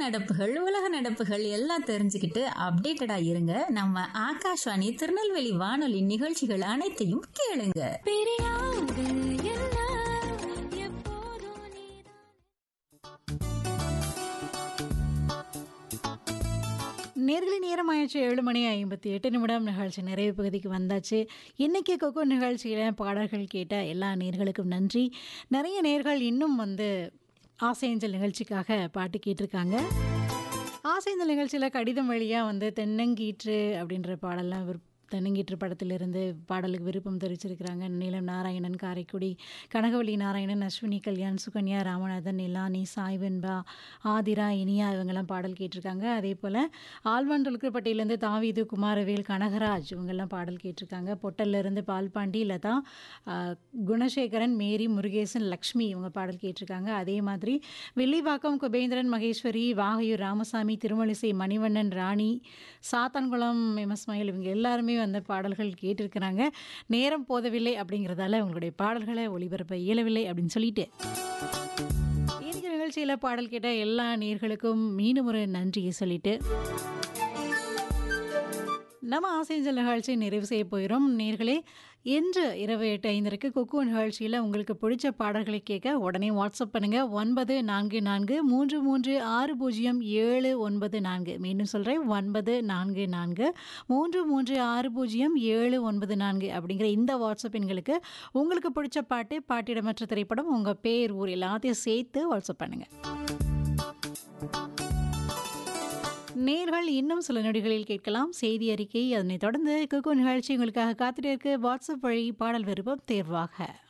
நடப்புகள் உலக நடப்புகள் எல்லாம் தெரிஞ்சுக்கிட்டு அப்டேட்டடா இருங்க நம்ம ஆகாஷ்வாணி திருநெல்வேலி வானொலி நிகழ்ச்சிகள் அனைத்தையும் கேளுங்க பிரியாது எல்லாம் எப்போதும் நீதான் நேர்களை நேரம் ஆயிடுச்சு ஏழு மணி ஐம்பத்தி எட்டு நிமிடம் நிகழ்ச்சி நிறைவு பகுதிக்கு வந்தாச்சு இன்றைக்கி கொக்கோ நிகழ்ச்சியில் பாடல்கள் கேட்ட எல்லா நேர்களுக்கும் நன்றி நிறைய நேர்கள் இன்னும் வந்து ஆசையஞ்சல் நிகழ்ச்சிக்காக பாட்டு கேட்டிருக்காங்க ஆசையஞ்சல் நிகழ்ச்சியில் கடிதம் வழியாக வந்து தென்னங்கீற்று அப்படின்ற பாடலாம் விருப்ப தென்னங்கீற்று படத்திலிருந்து பாடலுக்கு விருப்பம் தெரிவிச்சிருக்கிறாங்க நீலம் நாராயணன் காரைக்குடி கனகவள்ளி நாராயணன் அஸ்வினி கல்யாண் சுகன்யா ராமநாதன் நிலானி சாய்வென்பா ஆதிரா இனியா இவங்கெல்லாம் பாடல் கேட்டிருக்காங்க அதே போல் ஆழ்வான் தொல்குப்பட்டியிலேருந்து தாவீது குமாரவேல் கனகராஜ் இவங்கெல்லாம் பாடல் கேட்டிருக்காங்க பொட்டல்லேருந்து பால்பாண்டி லதா ஆஹ், குணசேகரன் மேரி முருகேசன் லக்ஷ்மி இவங்க பாடல் கேட்டிருக்காங்க அதே மாதிரி வில்லிவாக்கம் குபேந்திரன் மகேஸ்வரி வாகையூர் ராமசாமி திருமலிசை மணிவண்ணன் ராணி சாத்தான்குளம் எம் எஸ் மயில் இவங்க எல்லாருமே வந்து பாடல்கள் கேட்டிருக்கிறாங்க நேரம் போதவில்லை அப்படிங்கிறதால உங்களுடைய பாடல்களை ஒளிபரப்ப இயலவில்லை அப்படின்னு சொல்லிட்டு இன்னைக்கு நிகழ்ச்சியில் பாடல் கேட்ட எல்லா நேர்களுக்கும் மீண்டும் ஒரு நன்றியை சொல்லிட்டு நம்ம ஆசைஞ்சல் நிகழ்ச்சி நிறைவு செய்ய போயிடும் நேர்களே இன்று இரவு எட்டு ஐந்தருக்கு குக்கு நிகழ்ச்சியில் உங்களுக்கு பிடிச்ச பாடல்களை கேட்க உடனே வாட்ஸ்அப் பண்ணுங்கள் ஒன்பது நான்கு நான்கு மூன்று மூன்று ஆறு பூஜ்ஜியம் ஏழு ஒன்பது நான்கு மீண்டும் சொல்கிறேன் ஒன்பது நான்கு நான்கு மூன்று மூன்று ஆறு பூஜ்ஜியம் ஏழு ஒன்பது நான்கு அப்படிங்கிற இந்த வாட்ஸ்அப் எண்களுக்கு உங்களுக்கு பிடிச்ச பாட்டு பாட்டிடமற்ற திரைப்படம் உங்கள் பேர் ஊர் எல்லாத்தையும் சேர்த்து வாட்ஸ்அப் பண்ணுங்கள் நேர்கள் இன்னும் சில நொடிகளில் கேட்கலாம் செய்தி அறிக்கை அதனைத் தொடர்ந்து குக்கு நிகழ்ச்சி உங்களுக்காக காத்துட்டு இருக்கு வாட்ஸ்அப் வழி பாடல் விருப்பம் தேர்வாக